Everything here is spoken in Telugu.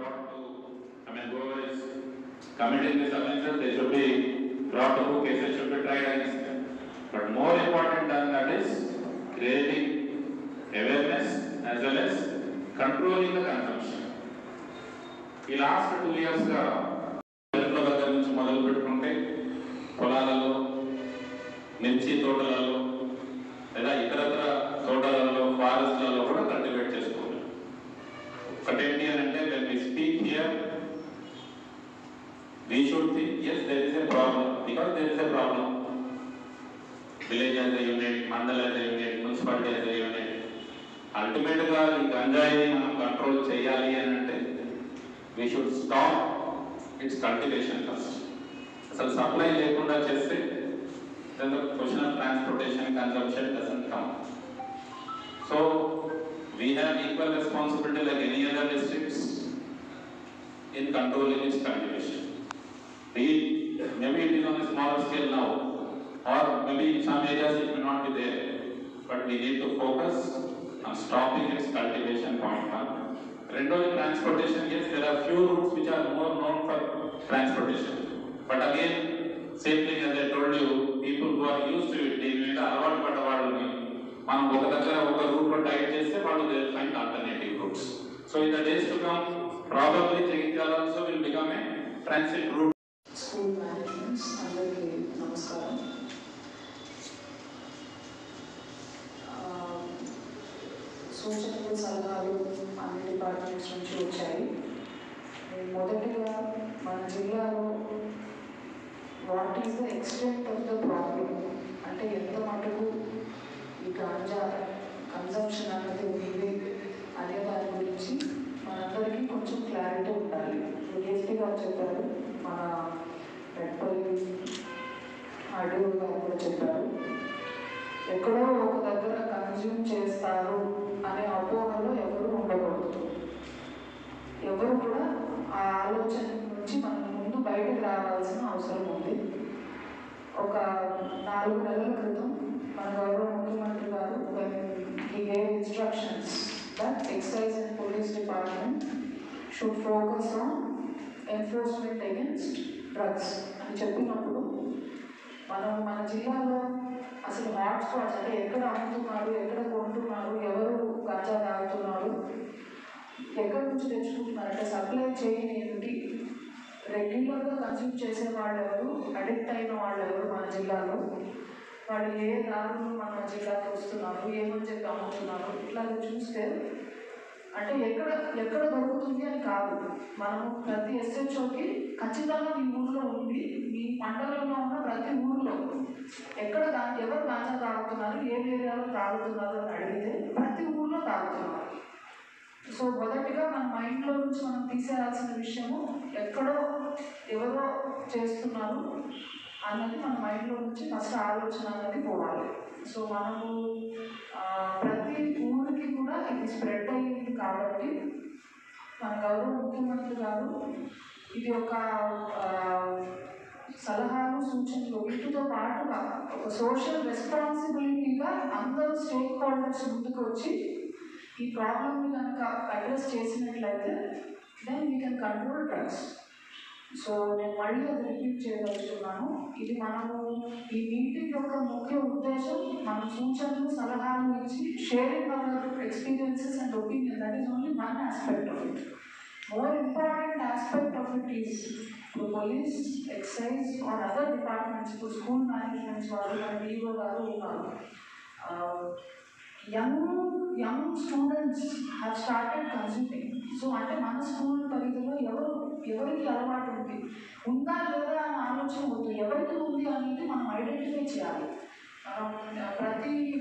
brought to, I mean, whoever is committing this offences, they should be brought to book, cases should be tried against them. But more important than that is creating awareness as well as controlling the consumption. ఈ లాస్ట్ టూ ఇయర్స్గా చెట్ల దగ్గర నుంచి మొదలు పెట్టుకుంటే పొలాలలో మిర్చి తోటలలో లేదా ఇతరత్ర తోటలలో ఫారెస్ట్లలో కూడా కల్టివేట్ చేసుకోవాలి ఒకటేంటి అని అంటే when we speak here we should think yes there is a problem because there is a problem village as a unit mandal as a unit municipality as a unit అల్టిమేట్గా ఈ గంజాయిని మనం కంట్రోల్ చేయాలి అని అంటే we should stop its cultivation first అసలు సప్లై లేకుండా చేస్తే then the question of transportation consumption doesn't come. So we have equal responsibility like any other districts in controlling its cultivation. Be it, maybe it is on a smaller scale now, or maybe in some areas it may not be there, but we need to focus on stopping its cultivation point one. రెండోది transportation, yes, there are few routes which are more known for transportation. But again, same thing as I told you, people who are used to it, దీని మీద అలవాటు పడ్డ వాళ్ళని మనం ఒక దగ్గర ఒక రూట్ లో టైప్ చేస్తే వాళ్ళు they find alternative routes so in the days to come probably Jagtial also will become a transit route school managements అందరికీ నమస్కారం ఆ, సూచనలు సలహాలు అన్ని డిపార్ట్మెంట్స్ నుంచి వచ్చాయి మొదటిగా మన జిల్లాలో what is the extent of the problem అంటే ఎంత మటుకు ఈ గాంజా కన్సంప్షన్ అనేది ఉంది అనే దాని గురించి మనందరికీ కొంచెం క్లారిటీ ఉండాలి డిఎస్పీ గారు చెప్పారు మన రెడ్పల్లి అడవి గారు కూడా చెప్పారు ఎక్కడో ఒక దగ్గర కన్జ్యూమ్ చేస్తారు అనే అపోహలో ఎవరు ఉండకూడదు ఎవరు కూడా ఆ ఆలోచన నుంచి మనం ముందు బయటకు రావాల్సిన అవసరం ఉంది ఒక నాలుగు నెలల క్రితం మన గౌరవ ముఖ్యమంత్రి గారు ఈ gave instructions that excise and police department should focus on enforcement against drugs అని చెప్పినప్పుడు మనం మన జిల్లాలో అసలు హాట్ స్పాట్స్ అంటే ఎక్కడ అమ్ముతున్నారు ఎక్కడ కొంటున్నారు ఎవరు గంజా తాగుతున్నారు ఎక్కడి నుంచి తెచ్చుకుంటున్నారు అంటే సప్లై చేయని ఏంటి రెగ్యులర్గా కన్స్యూమ్ చేసే వాళ్ళు ఎవరు అడిక్ట్ అయిన వాళ్ళు ఎవరు మన జిల్లాలో వాళ్ళు ఏ దారులు మన జిల్లాకి వస్తున్నారు ఏమని చెప్పి అమ్ముతున్నారు ఇట్లా చూస్తే అంటే ఎక్కడ ఎక్కడ దొరుకుతుంది అని కాదు మనము ప్రతి ఎస్హెచ్ఓకి ఖచ్చితంగా మీ ఊర్లో ఉంది మీ మండలంలో ఉన్న ప్రతి ఊర్లో ఎక్కడ దా- ఎవరు గాంజా తాగుతున్నారు ఏ ఏరియాలో తాగుతున్నారు అని అడిగితే ప్రతి ఊర్లో తాగుతున్నారు సో మొదటిగా మన మైండ్లో నుంచి మనం తీసేయాల్సిన విషయము ఎక్కడో ఎవరో చేస్తున్నారు అన్నది మన మైండ్లో నుంచి ఫస్ట్ ఆలోచన అనేది పోవాలి సో మనము ఆ, ప్రతి ఊరికి కూడా ఇది స్ప్రెడ్ అయ్యింది కాబట్టి మన గౌరవ ముఖ్యమంత్రి గారు ఇది ఒక ఆ, సలహాలు సూచనలు వీటితో పాటుగా ఒక సోషల్ రెస్పాన్సిబిలిటీగా అందరూ స్టేక్ హోల్డర్స్ ముందుకు వచ్చి ఈ ప్రాబ్లమ్ని కనుక అడ్రస్ చేసినట్లయితే then we can control drugs so నేను మళ్ళీ అది రిపీట్ చేయదలుచుకున్నాను ఇది మనము ఈ మీటింగ్ యొక్క ముఖ్య ఉద్దేశం మన సూచనలు సలహాలు ఇచ్చి sharing our experiences and opinion that is only one aspect of it more important aspect of it is ఇప్పుడు police excise or other departments ఇప్పుడు స్కూల్ మేనేజ్మెంట్స్ వాళ్ళు మన డిఓ గారు ఉన్నారు young young students have started consuming so అంటే మన స్కూల్ పరిధిలో ఎవరు ఎవరికి అలవాటు ఉంది ఉందా లేదా అనే ఆలోచన వద్దు ఎవరికి ఉంది అనేది మనం ఐడెంటిఫై చేయాలి మనం ప్రతి